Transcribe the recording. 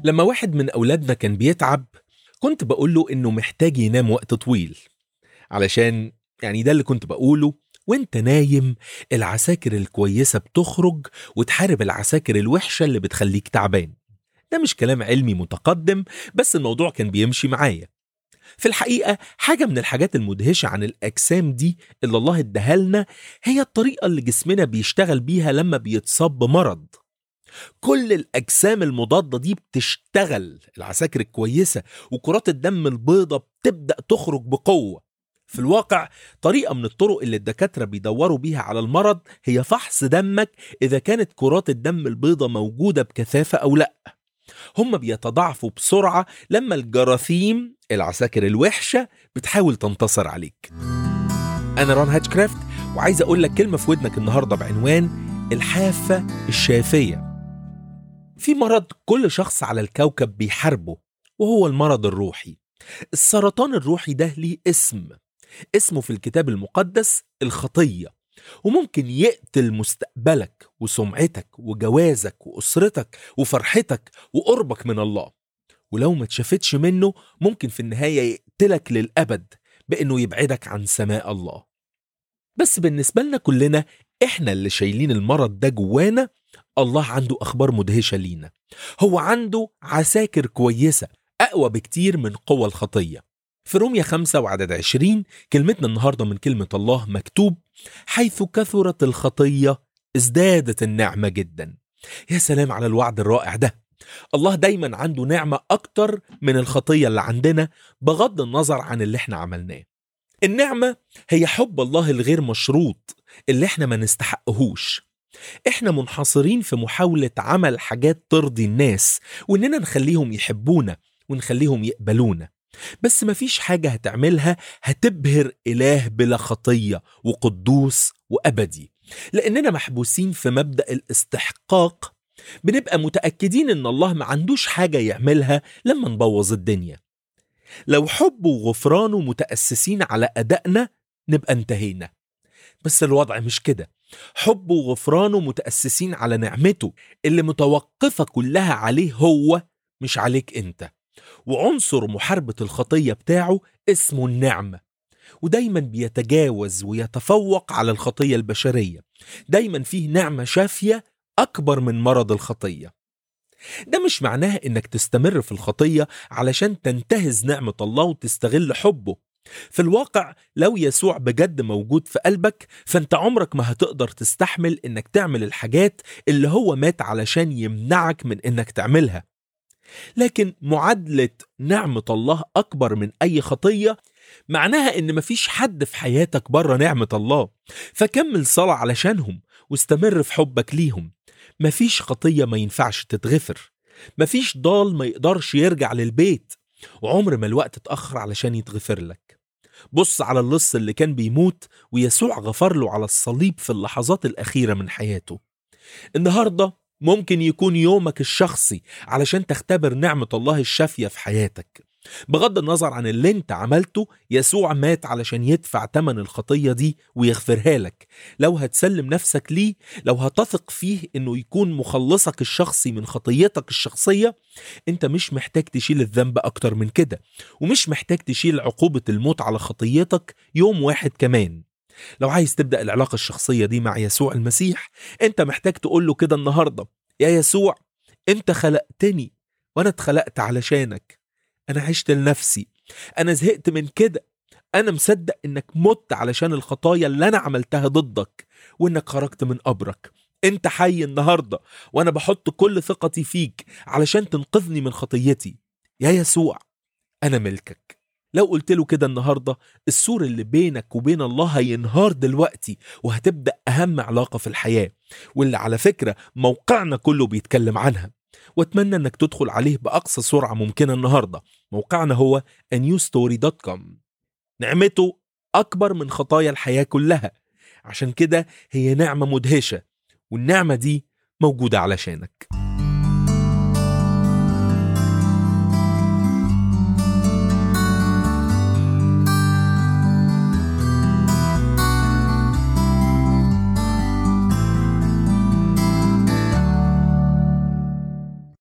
لما واحد من أولادنا كان بيتعب كنت بقول له إنه محتاج ينام وقت طويل علشان يعني ده اللي كنت بقوله وانت نايم العساكر الكويسة بتخرج وتحارب العساكر الوحشة اللي بتخليك تعبان ده مش كلام علمي متقدم بس الموضوع كان بيمشي معايا في الحقيقة حاجة من الحاجات المدهشة عن الأجسام دي اللي الله اداها لنا هي الطريقة اللي جسمنا بيشتغل بيها لما بيتصاب بمرض كل الأجسام المضادة دي بتشتغل العساكر الكويسة وكرات الدم البيضة بتبدأ تخرج بقوة في الواقع طريقة من الطرق اللي الدكاترة بيدوروا بيها على المرض هي فحص دمك إذا كانت كرات الدم البيضة موجودة بكثافة أو لأ هم بيتضاعفوا بسرعة لما الجراثيم العساكر الوحشة بتحاول تنتصر عليك أنا ران هاتشكرافت وعايز أقول لك كلمة في ودنك النهاردة بعنوان الحافة الشافية في مرض كل شخص على الكوكب بيحاربه وهو المرض الروحي السرطان الروحي ده ليه اسم اسمه في الكتاب المقدس الخطية وممكن يقتل مستقبلك وسمعتك وجوازك وأسرتك وفرحتك وقربك من الله ولو ما تشافتش منه ممكن في النهاية يقتلك للأبد بأنه يبعدك عن سماء الله بس بالنسبة لنا كلنا إحنا اللي شايلين المرض ده جوانا الله عنده أخبار مدهشة لينا هو عنده عساكر كويسة أقوى بكتير من قوى الخطية في رومية خمسة وعدد عشرين كلمتنا النهاردة من كلمة الله مكتوب حيث كثرت الخطية ازدادت النعمة جدا يا سلام على الوعد الرائع ده الله دايما عنده نعمة أكتر من الخطية اللي عندنا بغض النظر عن اللي احنا عملناه النعمة هي حب الله الغير مشروط اللي احنا ما نستحقهوش احنا منحصرين في محاولة عمل حاجات ترضي الناس واننا نخليهم يحبونا ونخليهم يقبلونا بس مفيش حاجة هتعملها هتبهر إله بلا خطية وقدوس وأبدي لأننا محبوسين في مبدأ الاستحقاق بنبقى متأكدين إن الله ما عندوش حاجة يعملها لما نبوظ الدنيا لو حبه وغفرانه متأسسين على أدائنا نبقى انتهينا بس الوضع مش كده حبه وغفرانه متأسسين على نعمته اللي متوقفة كلها عليه هو مش عليك انت وعنصر محاربة الخطية بتاعه اسمه النعمة ودايما بيتجاوز ويتفوق على الخطية البشرية دايما فيه نعمة شافية أكبر من مرض الخطية ده مش معناه انك تستمر في الخطية علشان تنتهز نعمة الله وتستغل حبه في الواقع لو يسوع بجد موجود في قلبك فانت عمرك ما هتقدر تستحمل انك تعمل الحاجات اللي هو مات علشان يمنعك من انك تعملها لكن معادلة نعمة الله أكبر من أي خطية معناها إن مفيش حد في حياتك بره نعمة الله فكمل صلاة علشانهم واستمر في حبك ليهم مفيش خطية ما ينفعش تتغفر مفيش ضال ما يقدرش يرجع للبيت وعمر ما الوقت اتأخر علشان يتغفر لك بص على اللص اللي كان بيموت ويسوع غفر له على الصليب في اللحظات الأخيرة من حياته النهاردة ممكن يكون يومك الشخصي علشان تختبر نعمة الله الشافية في حياتك بغض النظر عن اللي انت عملته يسوع مات علشان يدفع تمن الخطية دي ويغفرها لك لو هتسلم نفسك ليه لو هتثق فيه انه يكون مخلصك الشخصي من خطيتك الشخصية انت مش محتاج تشيل الذنب اكتر من كده ومش محتاج تشيل عقوبة الموت على خطيتك يوم واحد كمان لو عايز تبدأ العلاقة الشخصية دي مع يسوع المسيح انت محتاج تقول له كده النهاردة يا يسوع انت خلقتني وانا اتخلقت علشانك انا عشت لنفسي انا زهقت من كده انا مصدق انك مت علشان الخطايا اللي انا عملتها ضدك وانك خرجت من قبرك انت حي النهارده وانا بحط كل ثقتي فيك علشان تنقذني من خطيتي يا يسوع انا ملكك لو قلت له كده النهارده السور اللي بينك وبين الله هينهار دلوقتي وهتبدا اهم علاقه في الحياه واللي على فكره موقعنا كله بيتكلم عنها واتمنى انك تدخل عليه باقصى سرعه ممكنه النهارده موقعنا هو newstory.com نعمته اكبر من خطايا الحياه كلها عشان كده هي نعمه مدهشه والنعمه دي موجوده علشانك